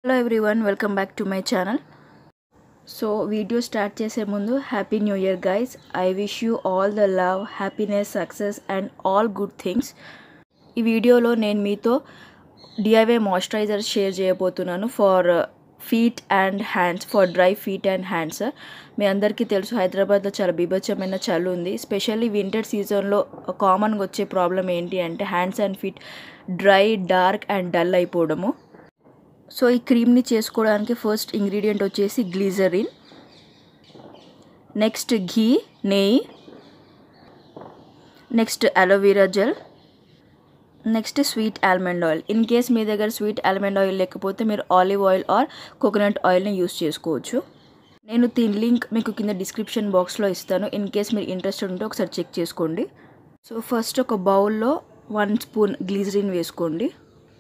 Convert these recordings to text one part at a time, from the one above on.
hello everyone welcome back to my channel so video start చేసే ముందు happy new year guys I wish you all the love happiness success and all good things ఈ వీడియోలో నేను మీతో DIY moisturizer share చేయబోతున్నాను for feet and hands for dry feet and hands మీ అందరికీ తెలుసు హైదరాబాద్లో చాలా బీభత్సమైన చలి ఉంది స్పెషల్లీ వింటర్ సీజన్లో కామన్గా వచ్చే ప్రాబ్లం ఏంటి అంటే hands and feet dry dark and dull అయిపోవడము సో ఈ క్రీమ్ని చేసుకోవడానికి ఫస్ట్ ఇంగ్రీడియంట్ వచ్చేసి గ్లీజరిన్ నెక్స్ట్ ఘీ నెయ్యి next aloe vera gel next sweet almond oil in case మీ దగ్గర స్వీట్ ఆల్మండ్ ఆయిల్ లేకపోతే మీరు ఆలివ్ ఆయిల్ ఆర్ కోకోనట్ ఆయిల్ని యూస్ చేసుకోవచ్చు నేను దీని లింక్ మీకు కింద డిస్క్రిప్షన్ బాక్స్లో ఇస్తాను ఇన్ కేస్ మీరు ఇంట్రెస్టెడ్ ఉంటే ఒకసారి చెక్ చేసుకోండి సో ఫస్ట్ ఒక బౌల్లో వన్ స్పూన్ గ్లీజరిన్ వేసుకోండి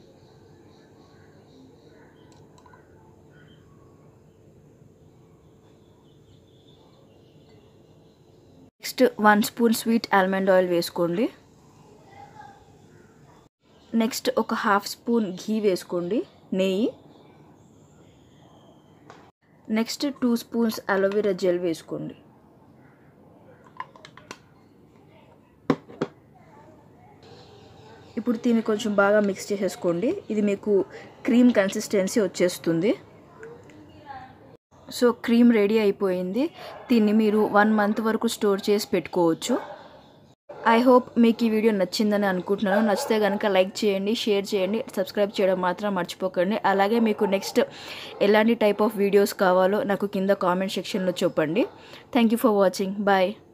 next one spoon sweet almond oil వేసుకోండి నెక్స్ట్ ఒక హాఫ్ స్పూన్ ఘీ వేసుకోండి నెయ్యి next two spoons aloe vera gel వేసుకోండి ఇప్పుడు దీన్ని కొంచెం బాగా మిక్స్ చేసేసుకోండి ఇది మీకు క్రీమ్ కన్సిస్టెన్సీ వచ్చేస్తుంది సో క్రీమ్ రెడీ అయిపోయింది దీన్ని మీరు వన్ మంత్ వరకు స్టోర్ చేసి పెట్టుకోవచ్చు ఐ హోప్ మీకు ఈ వీడియో నచ్చిందని అనుకుంటున్నాను నచ్చితే కనుక లైక్ చేయండి షేర్ చేయండి సబ్స్క్రైబ్ చేయడం మాత్రం మర్చిపోకండి అలాగే మీకు నెక్స్ట్ ఎలాంటి టైప్ ఆఫ్ వీడియోస్ కావాలో నాకు కింద కామెంట్ సెక్షన్లో చెప్పండి thank you for watching bye